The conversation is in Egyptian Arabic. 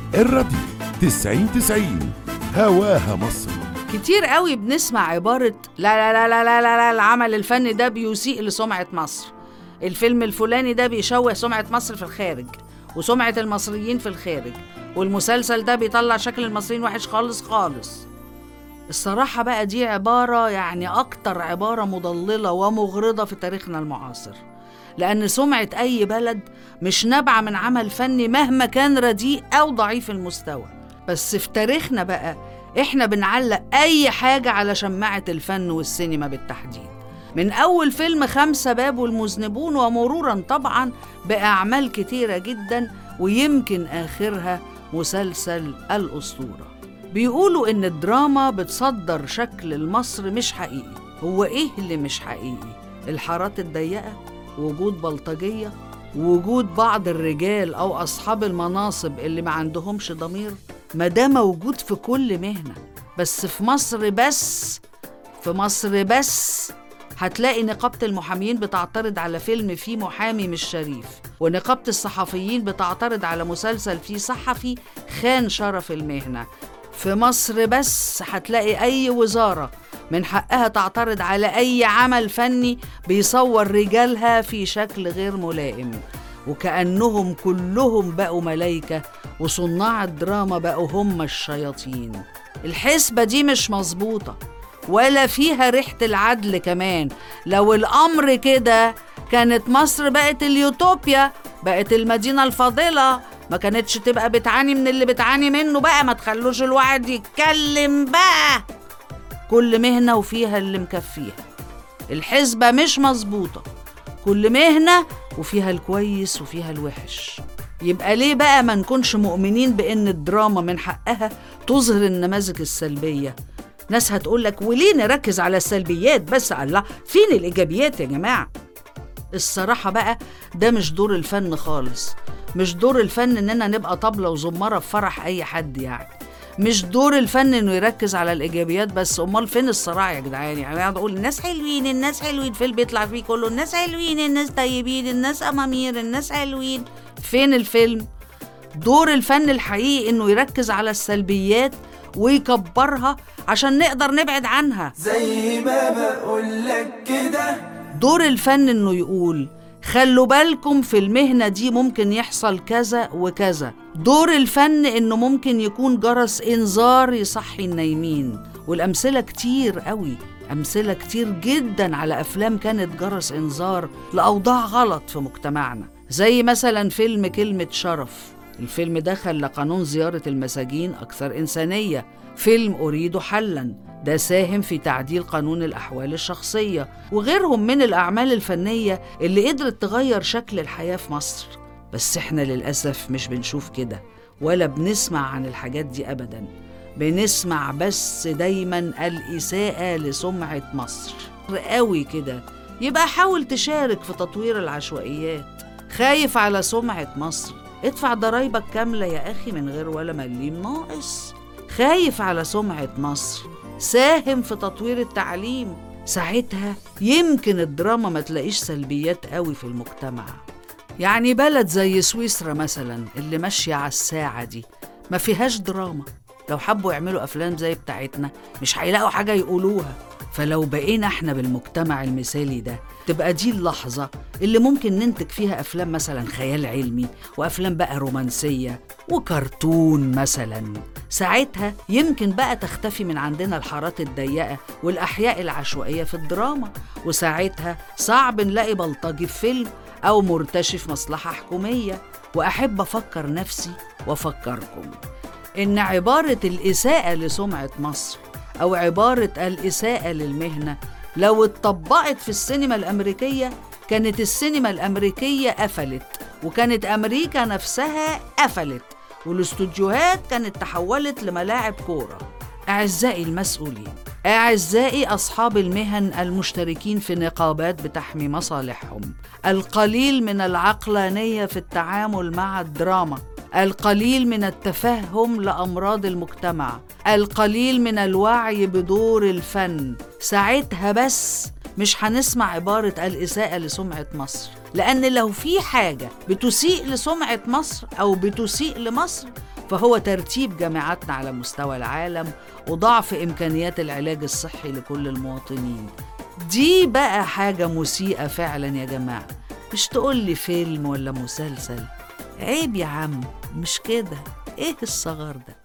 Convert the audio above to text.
الراديو 90 90 هواها مصر كتير قوي بنسمع عبارة لا لا لا لا لا لا, لا العمل الفني ده بيسيء لسمعة مصر الفيلم الفلاني ده بيشوه سمعة مصر في الخارج وسمعة المصريين في الخارج والمسلسل ده بيطلع شكل المصريين وحش خالص خالص الصراحة بقى دي عبارة يعني أكتر عبارة مضللة ومغرضة في تاريخنا المعاصر لأن سمعة أي بلد مش نابعة من عمل فني مهما كان رديء أو ضعيف المستوى بس في تاريخنا بقى إحنا بنعلق أي حاجة على شماعة الفن والسينما بالتحديد من أول فيلم خمسة باب والمذنبون ومرورا طبعا بأعمال كتيرة جدا ويمكن آخرها مسلسل الأسطورة بيقولوا إن الدراما بتصدر شكل المصر مش حقيقي هو إيه اللي مش حقيقي؟ الحارات الضيقة وجود بلطجية وجود بعض الرجال أو أصحاب المناصب اللي ما عندهمش ضمير ما ده موجود في كل مهنة بس في مصر بس في مصر بس هتلاقي نقابة المحامين بتعترض على فيلم فيه محامي مش شريف ونقابة الصحفيين بتعترض على مسلسل فيه صحفي خان شرف المهنة في مصر بس هتلاقي أي وزارة من حقها تعترض على أي عمل فني بيصور رجالها في شكل غير ملائم وكأنهم كلهم بقوا ملايكة وصناع الدراما بقوا هم الشياطين الحسبة دي مش مظبوطة ولا فيها ريحة العدل كمان لو الأمر كده كانت مصر بقت اليوتوبيا بقت المدينة الفاضلة ما كانتش تبقى بتعاني من اللي بتعاني منه بقى ما تخلوش الواحد يتكلم بقى كل مهنة وفيها اللي مكفيها الحسبة مش مظبوطة كل مهنة وفيها الكويس وفيها الوحش يبقى ليه بقى ما نكونش مؤمنين بأن الدراما من حقها تظهر النماذج السلبية ناس هتقول لك وليه نركز على السلبيات بس الله فين الإيجابيات يا جماعة الصراحة بقى ده مش دور الفن خالص مش دور الفن إننا نبقى طبلة وزمارة في فرح أي حد يعني مش دور الفن انه يركز على الايجابيات بس امال فين الصراع يا جدعان يعني انا اقول الناس حلوين الناس حلوين فيلم بيطلع فيه كله الناس حلوين الناس طيبين الناس امامير الناس حلوين فين الفيلم دور الفن الحقيقي انه يركز على السلبيات ويكبرها عشان نقدر نبعد عنها زي ما بقولك كده دور الفن انه يقول خلوا بالكم في المهنة دي ممكن يحصل كذا وكذا دور الفن انه ممكن يكون جرس انذار يصحي النايمين والامثلة كتير قوي امثلة كتير جدا على افلام كانت جرس انذار لاوضاع غلط في مجتمعنا زي مثلا فيلم كلمة شرف الفيلم ده خلى قانون زيارة المساجين أكثر إنسانية فيلم أريد حلا ده ساهم في تعديل قانون الأحوال الشخصية وغيرهم من الأعمال الفنية اللي قدرت تغير شكل الحياة في مصر بس إحنا للأسف مش بنشوف كده ولا بنسمع عن الحاجات دي أبدا بنسمع بس دايما الإساءة لسمعة مصر قوي كده يبقى حاول تشارك في تطوير العشوائيات خايف على سمعة مصر ادفع ضرايبك كاملة يا أخي من غير ولا مليم ناقص خايف على سمعة مصر ساهم في تطوير التعليم ساعتها يمكن الدراما ما تلاقيش سلبيات قوي في المجتمع يعني بلد زي سويسرا مثلا اللي ماشية على الساعة دي ما فيهاش دراما لو حبوا يعملوا أفلام زي بتاعتنا مش هيلاقوا حاجة يقولوها فلو بقينا احنا بالمجتمع المثالي ده تبقى دي اللحظة اللي ممكن ننتج فيها أفلام مثلا خيال علمي وأفلام بقى رومانسية وكرتون مثلا ساعتها يمكن بقى تختفي من عندنا الحارات الضيقة والأحياء العشوائية في الدراما وساعتها صعب نلاقي بلطجي في فيلم أو مرتشي في مصلحة حكومية وأحب أفكر نفسي وأفكركم إن عبارة الإساءة لسمعة مصر أو عبارة الإساءة للمهنة لو اتطبقت في السينما الأمريكية كانت السينما الأمريكية قفلت وكانت أمريكا نفسها قفلت والاستوديوهات كانت تحولت لملاعب كورة أعزائي المسؤولين أعزائي أصحاب المهن المشتركين في نقابات بتحمي مصالحهم القليل من العقلانية في التعامل مع الدراما القليل من التفهم لامراض المجتمع القليل من الوعي بدور الفن ساعتها بس مش هنسمع عبارة الإساءة لسمعة مصر لأن لو في حاجة بتسيء لسمعة مصر أو بتسيء لمصر فهو ترتيب جامعاتنا على مستوى العالم وضعف إمكانيات العلاج الصحي لكل المواطنين دي بقى حاجة مسيئة فعلا يا جماعة مش تقول لي فيلم ولا مسلسل عيب يا عم مش كده ايه الصغر ده